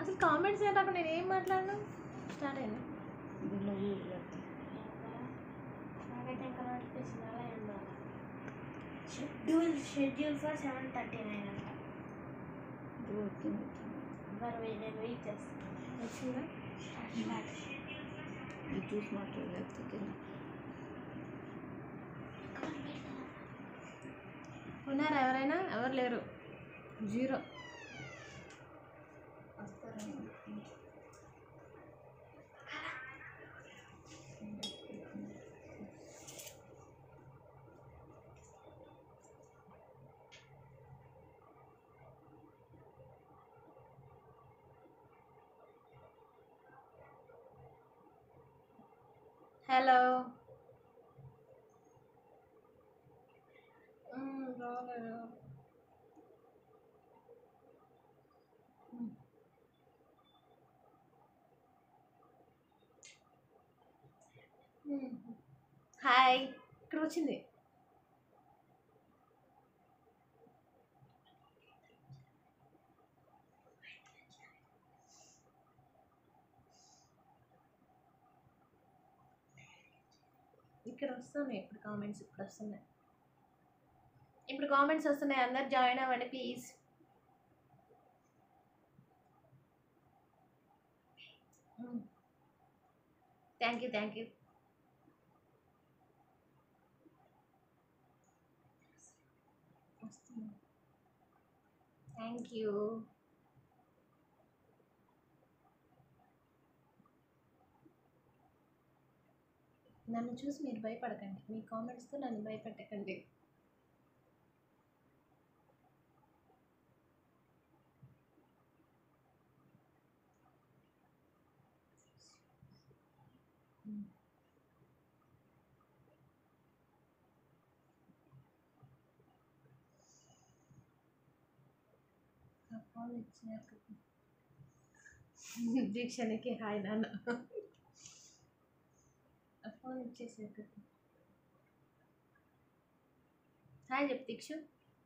అసలు కామెంట్స్ ఏంటి అప్పుడు నేను ఏం మాట్లాడినా స్టార్ట్ అయింది దీనిలో ఊరు పెడతాం. నాకైతే ఇంకా నోటిఫికేషన్ అలా ఏం రాలేదు schedule schedule for seven thirty nine అంట ఇది వచ్చింది మరి వెయి- నేను వెయిట్ చేస్తాను వచ్చిందా ఇది చూసి మాట్లాడలేకపోతే కింద. ఉన్నారా ఎవరైనా ఎవరు లేరు జీరో వస్తారేమో. హలో రాలేదు హాయ్ ఇక్కడ వచ్చింది ఇక్కడ వస్తున్నాయి ఇప్పుడు కామెంట్స్ ఇప్పుడు వస్తున్నాయి ఇప్పుడు కామెంట్స్ వస్తున్నాయి అందరు జాయిన్ అవ్వండి please thank you thank you thank you నన్ను చూసి మీరు భయపడకండి మీ కామెంట్స్తో నన్ను భయపెట్టకండి ఆ ఫోన్ ఇచ్చినాక దీక్షనికి హాయ్ నాన్న ఆ ఫోన్ ఇచ్చేసాక హాయ్ చెప్పు దీక్ష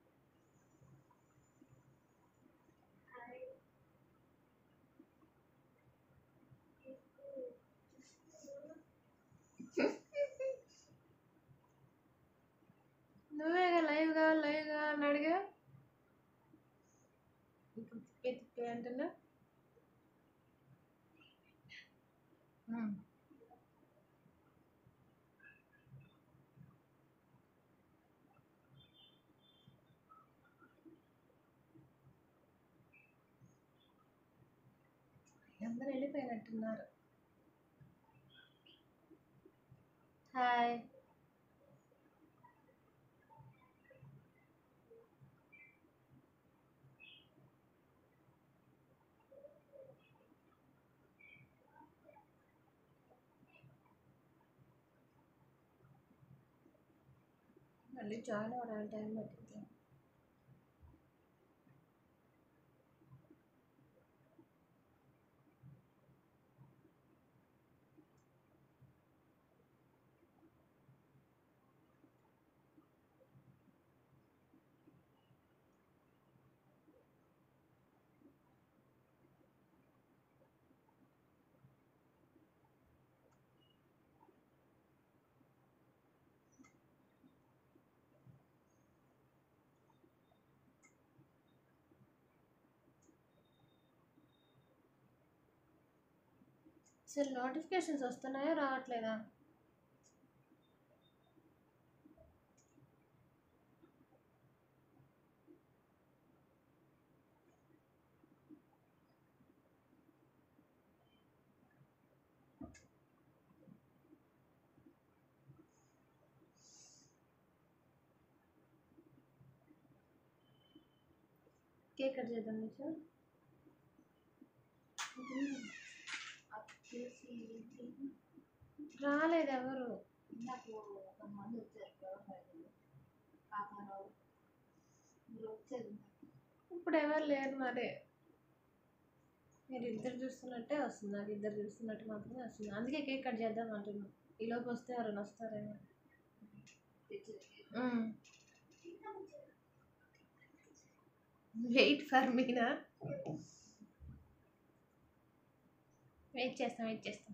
నువ్వేగా లైవ్ కావాలి లైవ్ కావాలని అడిగా ఇప్పుడు తిప్పే తిప్పే అంటున్నా ఉమ్. అందరూ వెళ్ళిపోయినట్టున్నారు హాయ్ మళ్ళీ జాయిన్ అవ్వడానికి టైం పట్టింది అసలు నోటిఫికేషన్స్ వస్తున్నాయో రావట్లేదా కేక్ కట్ చేద్దాం నీకు రాలేదు ఎవరు నాకు కొంతమంది వచ్చారు వ్యవసాయంలో కాకారావు మీరు వచ్చారు ఇప్పుడు ఎవరు లేరు మరి మీరు ఇద్దరు చూస్తున్నట్టే వస్తుంది నాకు ఇద్దరు చూస్తున్నట్టు మాత్రమే వస్తుంది అందుకే కేక్ కట్ చేద్దాం అంటున్నాను ఈలోపు వస్తే ఎవరైనా వస్తారేమో వెయిట్ ఫర్ మీనా వెయిట్ చేస్తాం వెయిట్ చేస్తాం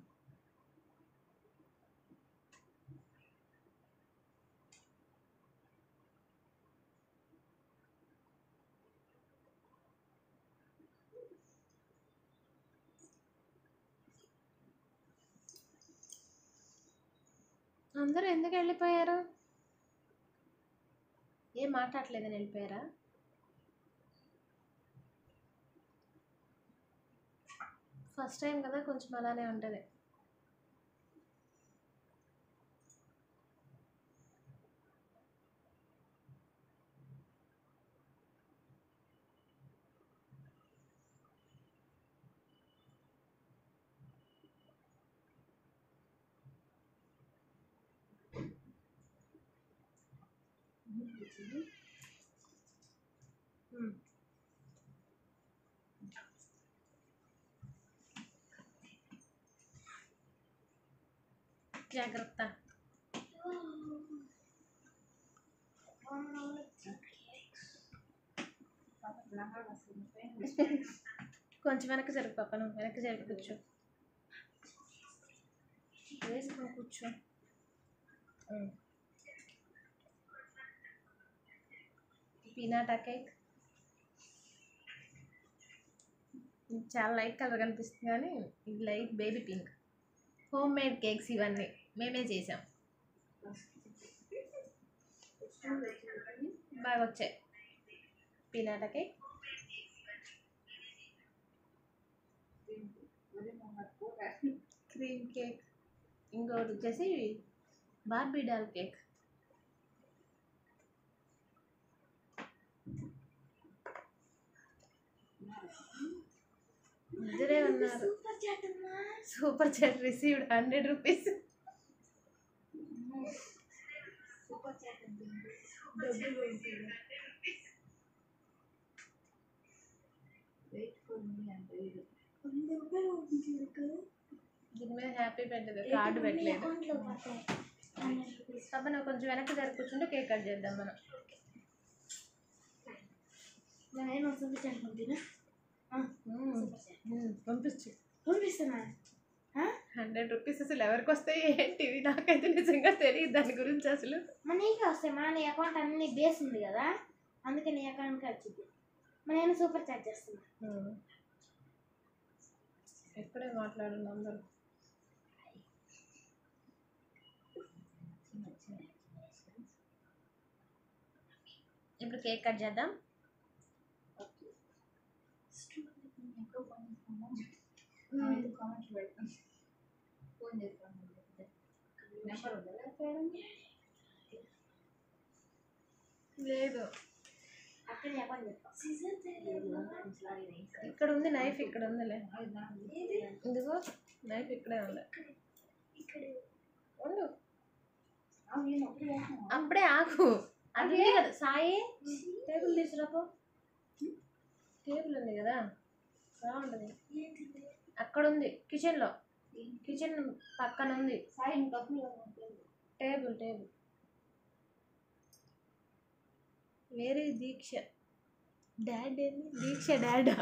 అందరూ ఎందుకు వెళ్ళిపోయారు ఏం మాట్లాడలేదని వెళ్ళిపోయారా ఫస్ట్ టైం కదా కొంచెం అలానే ఉంటుంది మ్మ్. జాగ్రత్త కొంచెం వెనక్కి జరుగు పాప నువ్వు వెనక్కి జరిగి కూర్చో వేసుకొని కూర్చో మ్మ్. పీనాటా కేక్ ఇది చాలా లైట్ కలర్ కనిపిస్తుంది కానీ ఇది light baby pink home made cakes ఇవన్నీ మేమే చేసాం బాగా వచ్చాయి పీనాటా కేక్ క్రీమ్ కేక్ ఇంకోటి వచ్చేసి బార్బీ డాల్ కేక్ ఇద్దరే ఉన్నారు సూపర్ చాట్ అమ్మా super chat received hundred rupees super chat ఉంటుంది డబ్బులు ఉంటుంది వెయిట్ ఫర్ మీ అంటే ఇది వంద రూపాయలు ఉంటుంది కదా దీని మీద హ్యాపీ పెట్టదు కార్డు పెట్టలేదు అకౌంట్లో పడతాయి హండ్రెడ్ రూపీస్ పాప నువ్వు కొంచెం వెనక్కి జరి కూర్చుంటే కేక్ కట్ చేద్దాం మనం నేను సూపర్ చాట్ పంపినా సూపర్ చాట్ మ్మ్. పంపించు పంపిస్తున్నా హండ్రెడ్ రూపీస్ అసలు ఎవరికి వస్తాయి ఏంటివి నాకైతే నిజంగా తెలియదు దాని గురించి అసలు మన నీకే వస్తాయి మన నీ అకౌంట్ అన్ని బేస్ ఉంది కదా అందుకే నీ అకౌంట్కి వచ్చింది మరి నేను సూపర్ చాట్ చేస్తున్నా మ్మ్. ఎప్పుడే మాట్లాడున్నాం అందరూ చిన్న చిన్న ఇప్పుడు కేక్ కట్ చేద్దాం ఎక్కువ పంపిస్తాము కామెంట్స్ పెడతాం ఫోన్ చేస్తాను నెంబర్ ఉందా లేకపోతే లేదు అక్కడ నీ అకౌంట్ చెప్తా ఇక్కడ ఉంది నైఫ్ ఇక్కడ ఉందిలే ఇదిగో నైఫ్ ఇక్కడే ఉంది ఉండు అప్పుడే ఆకు అది ఉంది కదా సాయి టేబుల్ తీసుకురాపో టేబుల్ ఉంది కదా బాగుంటుంది అక్కడ ఉంది కిచెన్లో కిచెన్ పక్కన ఉంది సాయి డబ్బులు టేబుల్ టేబుల్ వేరే దీక్ష డాడ్ ఏంది దీక్ష డాడా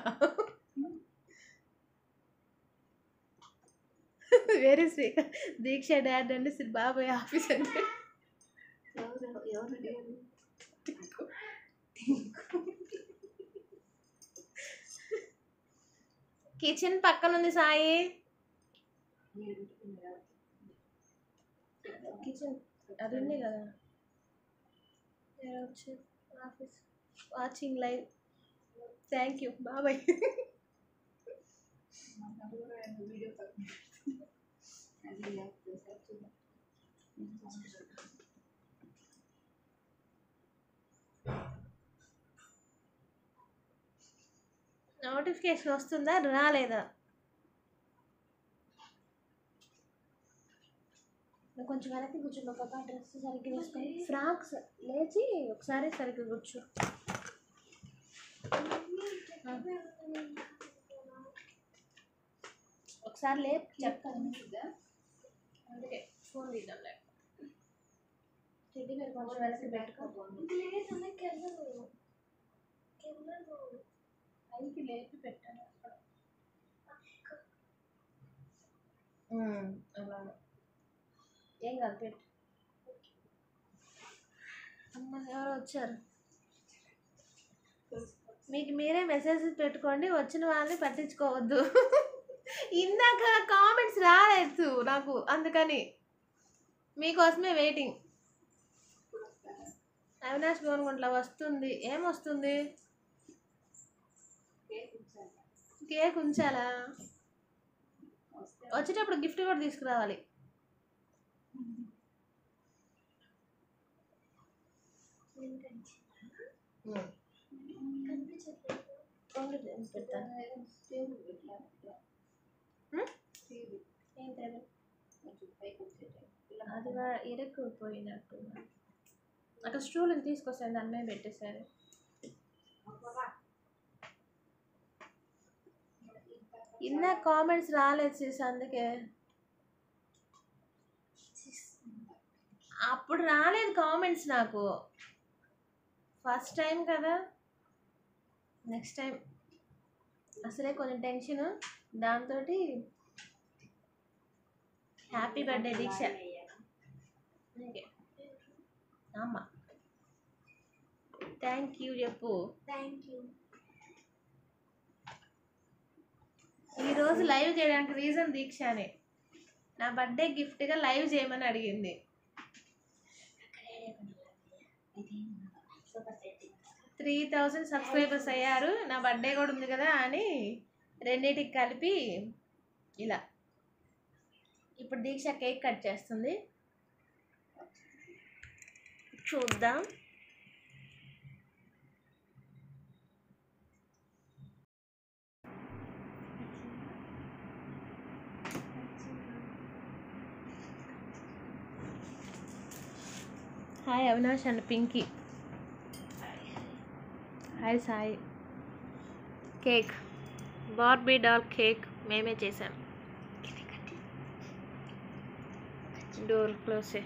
వేరే స్పీకర్ దీక్ష డాడ్ అంటే శ్రీ బాబాయ్ ఆఫీస్ అంటే ఎవరు ఎవరు అడిగారు కిచెన్ పక్కన ఉంది సాయి మీరు పెట్టుకున్నారు కిచెన్ అది ఉంది కదా వేరే వచ్చి office watching live thank you బాబాయ్ మా తమ్ముడు కూడా రెండు వీడియో తక్కువ అది లేకపోతే సెర్చ్ చేద్దాం. నోటిఫికేషన్ వస్తుందా రాలేదా నువ్వు కొంచెం వెనక్కి కూర్చో పాప డ్రెస్ సరిగ్గా వేసుకొని ఫ్రాక్స్ లేచి ఒకసారి సరిగ్గా కూర్చో ఒకసారి లేపు చెప్తాను ఉందా? అందుకే ఫోన్ తీద్దాం లేక చెడ్డి మీరు కొంచెం వెనక్కి పెట్టుకో పైకి లేపి పెట్టాను అక్కడ ఏం కాదు పెట్టు అమ్మ ఎవరో వచ్చారు మీకు మీరే మెసేజ్ పెట్టుకోండి వచ్చిన వాళ్ళని పట్టించుకోవద్దు ఇందాక కామెంట్స్ రాలేదు నాకు అందుకని మీకోసమే వెయిటింగ్ అవినాష్ గోనుగుంట్ల వస్తుంది ఏం వస్తుంది కేక్ ఉంచాలి కేక్ ఉంచాలా వస్తే వచ్చేటప్పుడు గిఫ్ట్ కూడా తీసుకురావాలి పెడతాను టేబుల్ ఇట్లా ఇట్లా హ్మ్? టేబుల్ ఏం టేబుల్ కొంచెం పైకి వచ్చేటట్టు ఇలా అది వా- ఇరుక్కుపోయినట్టు అక్కడ స్టూల్ తీసుకొస్తాను దాని మీద పెట్టేశారు ఇందా కామెంట్స్ రాలేదు సీస్ అందుకే అప్పుడు రాలేదు కామెంట్స్ నాకు ఫస్ట్ టైం కదా నెక్స్ట్ టైం అసలే కొంచెం టెన్షన్ దాంతో హ్యాపీ బర్త్డే దీక్ష నీకే. అమ్మ థ్యాంక్ యూ చెప్పు థ్యాంక్ యూ ఈరోజు లైవ్ చేయడానికి రీజన్ దీక్షనే నా బర్త్డే గిఫ్ట్గా లైవ్ చేయమని అడిగింది త్రీ థౌజండ్ సబ్స్క్రైబర్స్ అయ్యారు నా బర్త్డే కూడా ఉంది కదా అని రెండింటికి కలిపి ఇలా ఇప్పుడు దీక్ష కేక్ కట్ చేస్తుంది చూద్దాం hi Avinash and Pinky hi Sai cake Barbie doll cake మేమే చేసాం డోర్ క్లోజ్ చేయి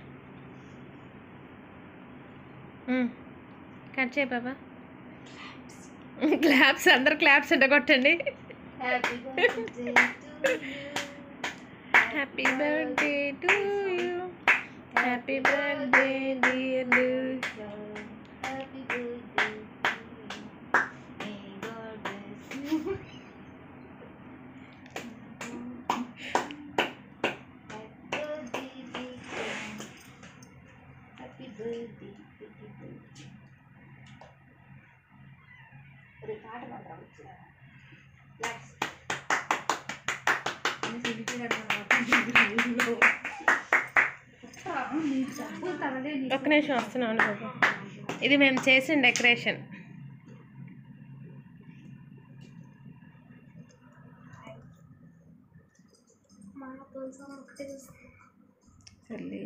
కట్ చేయి బాబా క్లాప్స్ అందరు క్లాప్స్ కొట్టండి happy birthday to happy birthday to you happy birthday dear happy birthday may God bless you happy birthday happy birthday happy birthday ఒక పాట మాత్రం వచ్చిన లెట్స్ ఒక్క నిమిషం వస్తున్నాను బాబు ఇది మేము చేసిన డెకరేషన్ మా కోసం ఒకటి చూస్తాను సర్లే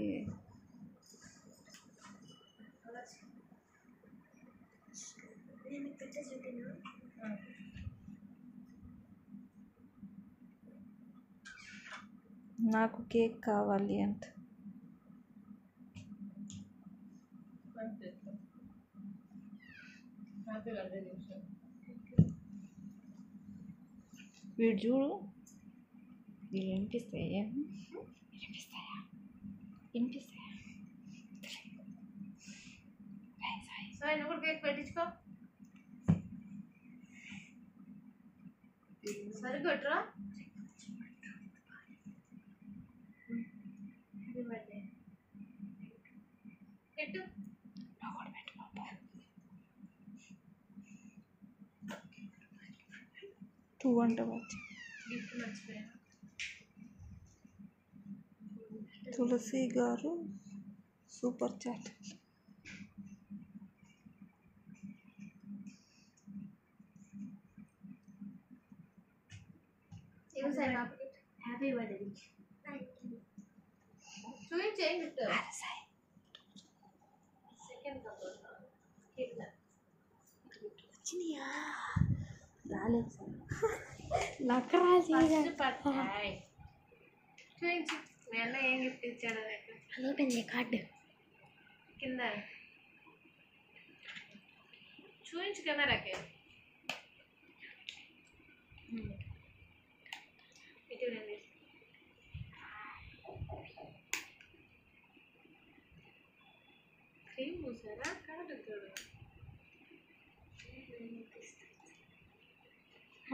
నేను పెట్టే చూపినా నాకు కేక్ కావాలి అంట వీడు చూడు వీడు వినిపిస్తాయా వినిపిస్తాయా వినిపిస్తాయా సాయి నువ్వు కూడా కేక్ పెట్టించుకో సరిగొట్రా హ్యాపీ బర్త్డే పెట్టు టూ అంట వచ్చి గిఫ్ట్ మర్చిపోయాను తులసి గారు సూపర్ చాట్ ఏం సాయి బాబు హ్యాపీ బర్త్డే చూపించే గిఫ్ట్ సెకండ్ కింద వచ్చినాయా రాలేదు సార్ నాకు రాజీ ఫస్ట్ పట్టాయి చూపించు మీ అన్న ఏం గిఫ్ట్ ఇచ్చాడో నాకు అయిపోయింది కార్డు కింద చూపించు కెమెరాకి ఇటు నేను తీస్తా.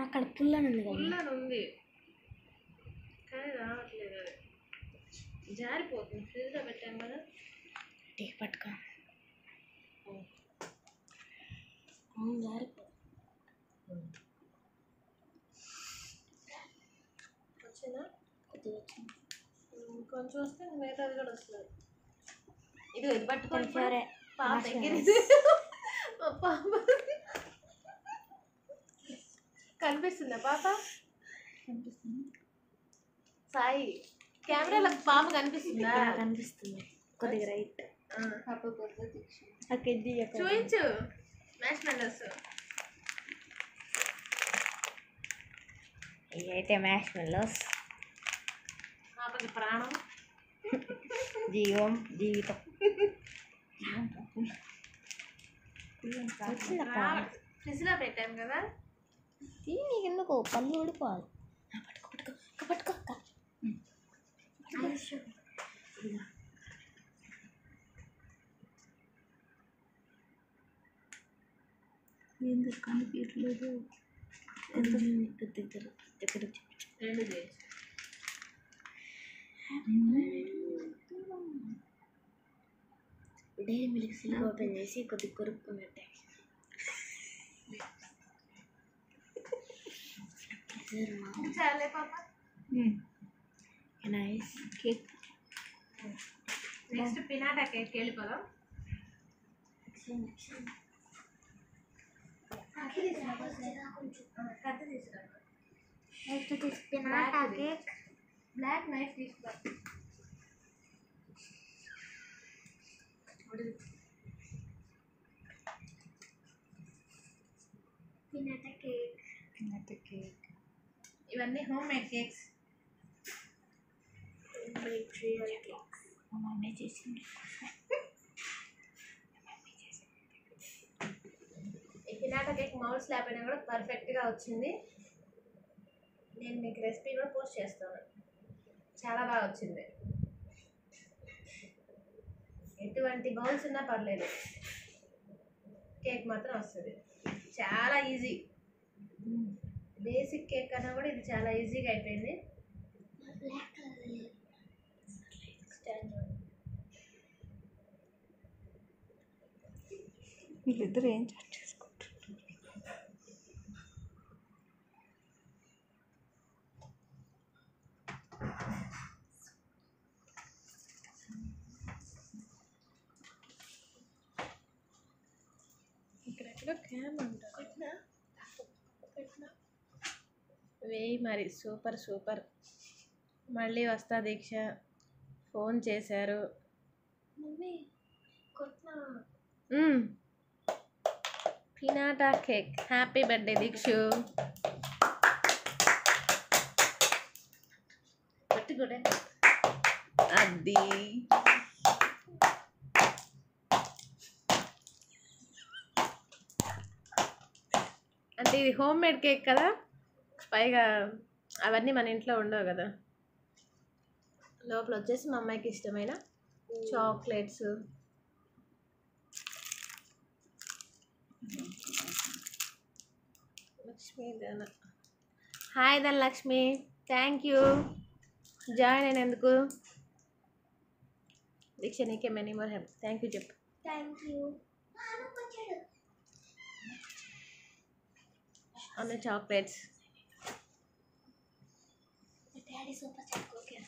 అక్కడ పుల్లని ఉంది కదా పుల్లని ఉంది కానీ రావట్లేదు అది జారిపోతుంది ఫ్రిడ్జ్లో పెట్టాం కదా టీ పట్టుకో అవును జారిపో వచ్చిందా కొద్దిగా వచ్చింది ఉమ్, కొంచెం వస్తే మిగతాది కూడా వస్తుంది ఇది ఇది పట్టుకొని సరే పాప Marshmallows. ఎగిరింది మా పాప కనిపిస్తుందా పాప సాయి కెమెరాలో పాప కనిపిస్తుందా ఇక్కడ కనిపిస్తుంది కొద్దిగా రైట్ ఆ, పాప కొత్త దీక్ష అక్కడ ఇది అక్కడ చూపించు మ్యాచ్ మెండర్స్ ఇవి అయితే మ్యాష్ మెల్లోస్ పాపకి ప్రాణం జీవం జీవితం వచ్చిందక్క ఫ్రిడ్జ్ లో పెట్టాం కదా ఇది నీకు ఎందుకు పళ్ళు ఊడిపోవాలి ఆ, పట్టుకో పట్టుకో అక్క, పట్టుకో అక్క ఎందుకు కనిపించలేదు దగ్గర దగ్గర రెండు చేయొచ్చు డైరీ మిల్క్ సిల్క్ ఓపెన్ చేసి కొద్దిగా కొరుక్కున్నట్టే చాలే పాప nice cake next pinata cake వెళ్ళిపోదాం కత్తి తీసుకురా నెక్స్ట్ తీసుకున్నా కేక్ బ్లాక్ నైఫ్ తీసుకో పిన్నట కేక్ కేక్ ఇవన్నీ హోమ్ మేడ్ కేక్స్ మా మమ్మీ చేసింది ఈ పినాటా కేక్ మౌల్ స్లాబ్ అయినా కూడా పర్ఫెక్ట్గా వచ్చింది నేను మీకు రెసిపీ కూడా పోస్ట్ చేస్తాను చాలా బాగా వచ్చింది ఎటువంటి బౌల్స్ ఉన్నా పర్లేదు కేక్ మాత్రం వస్తుంది చాలా ఈజీ బేసిక్ కేక్ కన్నా కూడా ఇది చాలా ఈజీగా అయిపోయింది వీళ్ళిద్దరు ఏం చాట్ చేసుకుంటారు ఇక్కడ ఎక్కడో క్యామ్ ఉంటుంది వేయి మరి సూపర్ సూపర్ మళ్ళీ వస్తా దీక్ష ఫోన్ చేశారు మ్మ్. Pinata cake happy birthday Deekshu పట్టుకోడే అది అంటే ఇది హోమ్ మేడ్ కేక్ కదా పైగా అవన్నీ మన ఇంట్లో ఉండవు కదా లోపల వచ్చేసి మా అమ్మాయికి ఇష్టమైన చాక్లెట్స్ లక్ష్మీ ధన హాయ్ ధన లక్ష్మి థ్యాంక్ యూ జాయిన్ అయినందుకు దీక్ష నీకే many more happy thank you చెప్పు థ్యాంక్ యూ అన్న chocolates daddy super chat okay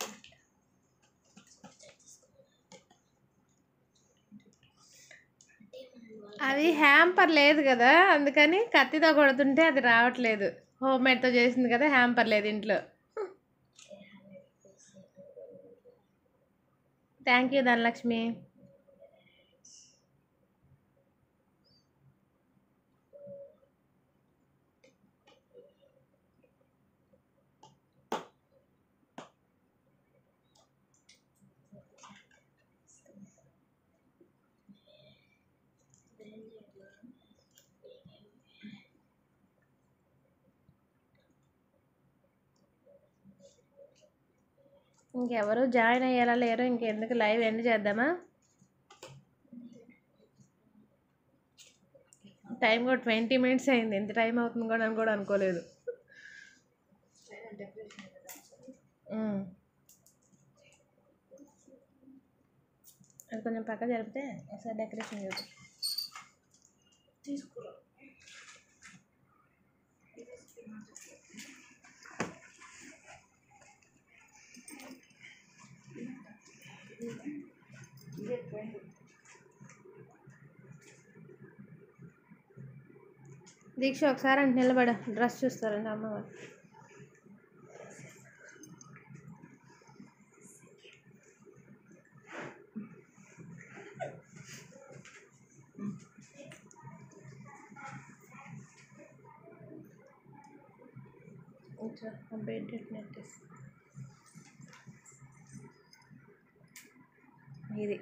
అది హ్యాంపర్ లేదు కదా అందుకని కత్తితో కొడుతుంటే అది రావట్లేదు హోమ్ మేడ్తో చేసింది కదా హ్యాంపర్ లేదు ఇంట్లో థ్యాంక్ యూ ధనలక్ష్మి ఇంకెవరు జాయిన్ అయ్యేలా లేరు ఇంకెందుకు లైవ్ ఎండ్ చేద్దామా టైం కూడా ట్వంటీ మినిట్స్ అయింది ఎంత టైం అవుతుంది కూడా అని కూడా అనుకోలేదు డెకరేషన్ కదా ఉమ్. అది కొంచెం పక్క జరిపితే ఒకసారి డెకరేషన్ చూద్దాం తీసుకురా ఇదే ట్రెండ్ దీక్ష ఒకసారి అంటే నిలబడ డ్రెస్ చూస్తారండి అమ్మవారు ఇట్లా ఆ బెడ్ నెట్టేసి ఇది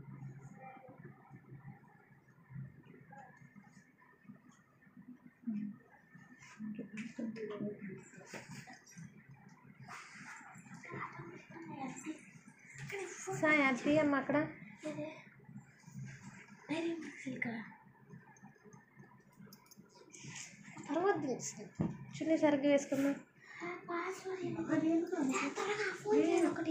సాయి అది అమ్మ అక్కడ తర్వాత చున్నీ సరిగ్గా వేసుకుందాం ఒకటి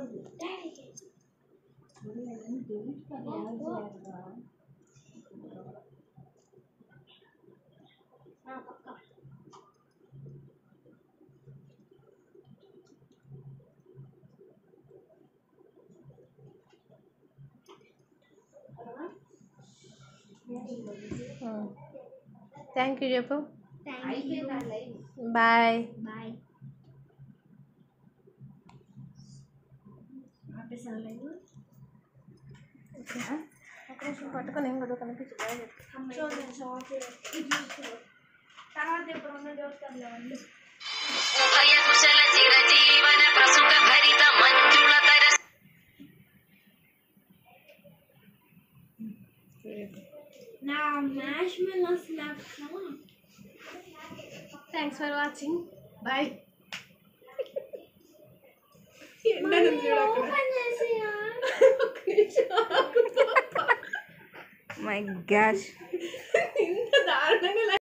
థ్యాంక్ యూ చెప్పు థ్యాంక్ యూ బాయ్ బాయ్ ఆపేసాను లైవ్ ఒక నిమిషం పట్టుకొని ఇంకోటి కనిపించి బాయ్ చెప్పు చూడండి షార్ట్ తర్వాత ఎప్పుడు ఉన్న చూస్తారులేవండి ఉభయకుశల చిరజీవన ప్రసుఖ భరిత మంజుళతర నా మ్యాష్ మెల్ స్నాప్ thanks for watching bye open చేసి మై గ్యాష్ ఇంత దారుణంగా